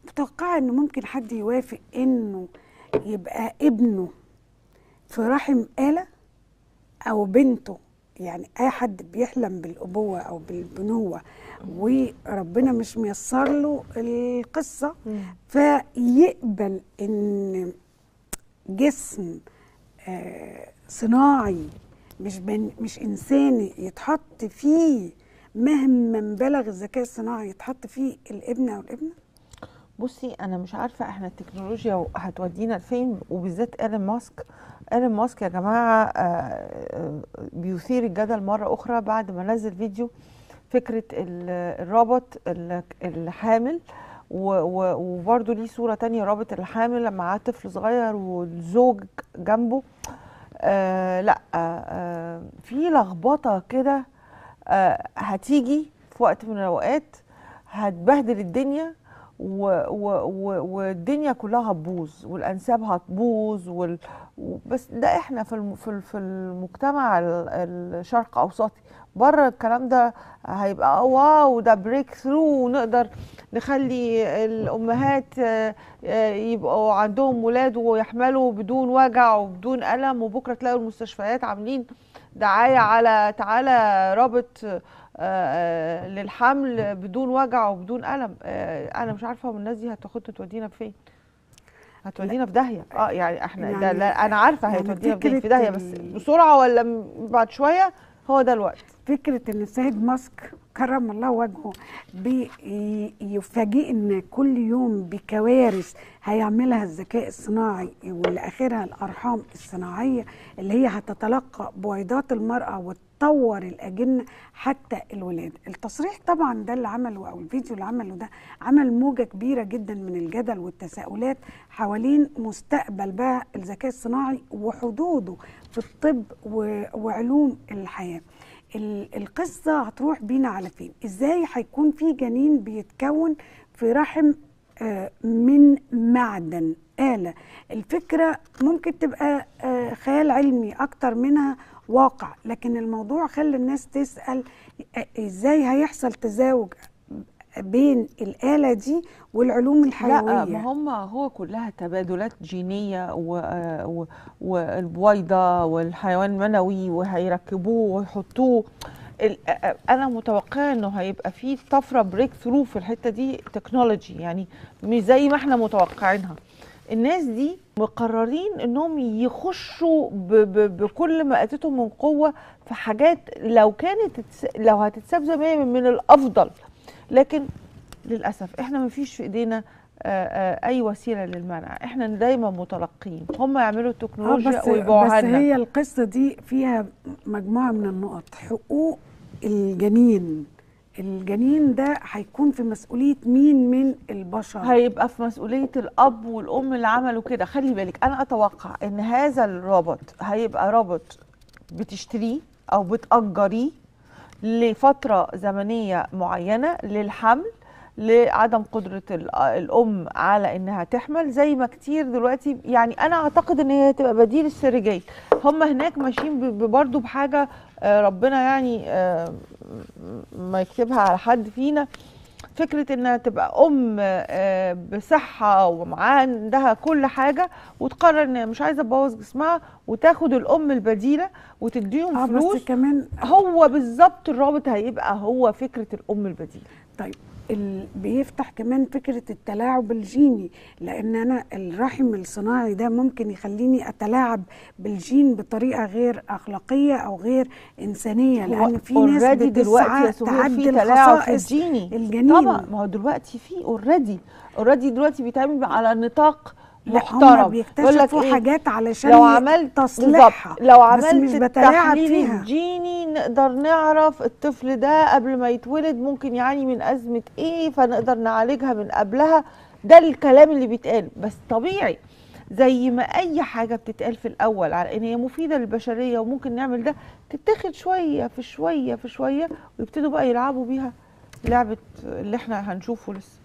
متوقعه ان ممكن حد يوافق انه يبقى ابنه في رحم آلة او بنته يعني اي حد بيحلم بالابوه او بالبنوه وربنا مش ميسر له القصه فيقبل ان جسم آه، صناعي مش بن مش انساني يتحط فيه مهما بلغ الذكاء الصناعي يتحط فيه الابن او الابنه بصي انا مش عارفه احنا التكنولوجيا هتودينا لفين وبالذات ايلون ماسك ايلون ماسك يا جماعه آه، آه، بيثير الجدل مره اخرى بعد ما نزل فيديو فكره ال- الرابط ال- الحامل و- و- وبرضه ليه صوره تانية رابط الحامل لما معاه طفل صغير والزوج جنبه آه لا آه آه في لخبطه كده آه هتيجي في وقت من الاوقات هتبهدل الدنيا و و و والدنيا كلها هتبوظ والانساب هتبوظ وال و- بس ده احنا في الم في ال- في المجتمع ال- الشرق اوسطي بره الكلام ده هيبقى واو ده بريك ثرو ونقدر نخلي الامهات آه، آه، يبقوا عندهم ولاد ويحملوا بدون وجع وبدون الم وبكره تلاقوا المستشفيات عاملين دعايه على تعالى رابط آه، آه، للحمل بدون وجع وبدون الم آه، انا مش عارفه الناس دي هتاخدنا تودينا فين هتودينا في داهيه اه يعني احنا ده يعني- لا انا عارفه يعني هتودينا في فكرة داهية- في داهيه بس ال- بسرعه ولا م- بعد شويه هو ده الوقت فكرة ان السيد ماسك كرم الله وجهه بيفاجئنا كل يوم بكوارث هيعملها الذكاء الصناعي واللي اخرها الارحام الصناعيه اللي هي هتتلقى بويضات المراه وتطور الاجنه حتى الولاده. التصريح طبعا ده اللي عمله او الفيديو اللي عمله ده عمل موجه كبيره جدا من الجدل والتساؤلات حوالين مستقبل بقى الذكاء الصناعي وحدوده في الطب و- وعلوم الحياه. ال- القصه هتروح بينا على فين ازاي هيكون في جنين بيتكون في رحم آه، من معدن آلة الفكرة ممكن تبقى آه، خيال علمي أكتر منها واقع لكن الموضوع خلى الناس تسأل آه، إزاي هيحصل تزاوج بين الآلة دي والعلوم الحيوية لا ما هم هو كلها تبادلات جينيه و... و... والبويضه والحيوان المنوي وهيركبوه ويحطوه ال... انا متوقعه انه هيبقى في طفره بريك ثرو في الحته دي تكنولوجي يعني مش زي ما احنا متوقعينها الناس دي مقررين انهم يخشوا ب... ب... بكل ما اتتهم من قوه في حاجات لو كانت تتس... لو هتتساب زي ما هي من الافضل لكن للاسف احنا ما فيش في ايدينا آه، آه، اي وسيله للمنع احنا دايما متلقين هم يعملوا آه التكنولوجيا بس ويبيعوها بس لنا هي القصة دي فيها مجموعة من النقط حقوق الجنين الجنين ده هيكون في مسؤولية مين من البشر هيبقى في مسؤوليه الاب والام اللي عملوا كده خلي بالك انا اتوقع ان هذا الرابط هيبقى رابط بتشتريه او بتاجريه لفتره زمنيه معينه للحمل لعدم قدرة ال- الأم على إنها تحمل زي ما كتير دلوقتي يعني أنا أعتقد إن هي تبقى بديل السرجية هم هناك ماشيين ب- ب- برضو بحاجة آه، ربنا يعني آه، ما يكتبها على حد فينا فكرة انها تبقى ام آه، بصحة ومعاها عندها كل حاجة وتقرر ان هي مش عايزة تبوظ جسمها وتاخد الام البديلة وتديهم اه فلوس بس كمان هو بالظبط الرابط هيبقى هو فكرة الام البديلة طيب ال... بيفتح كمان فكرة التلاعب الجيني لأن أنا الرحم الصناعي ده ممكن يخليني أتلاعب بالجين بطريقة غير أخلاقية أو غير إنسانية لأن في ناس already دلوقتي يا بتسعى سهير في تعدل تلاعب في خصائص الجيني الجنين طبعا ما هو دلوقتي في اوريدي اوريدي دلوقتي بيتعمل على نطاق لا هم محترم يقول لك بيكتشفوا إيه؟ حاجات علشان لو عملت تصليحها بالظبط، لو بس عملت مش بتلاعب التحليل فيها الجيني نقدر نعرف الطفل ده قبل ما يتولد ممكن يعاني من أزمة ايه فنقدر نعالجها من قبلها ده الكلام اللي بيتقال بس طبيعي زي ما اي حاجه بتتقال في الاول على ان هي مفيده للبشريه وممكن نعمل ده تتاخد شويه في شويه في شويه ويبتدوا بقى يلعبوا بيها لعبه اللي احنا هنشوفه لسه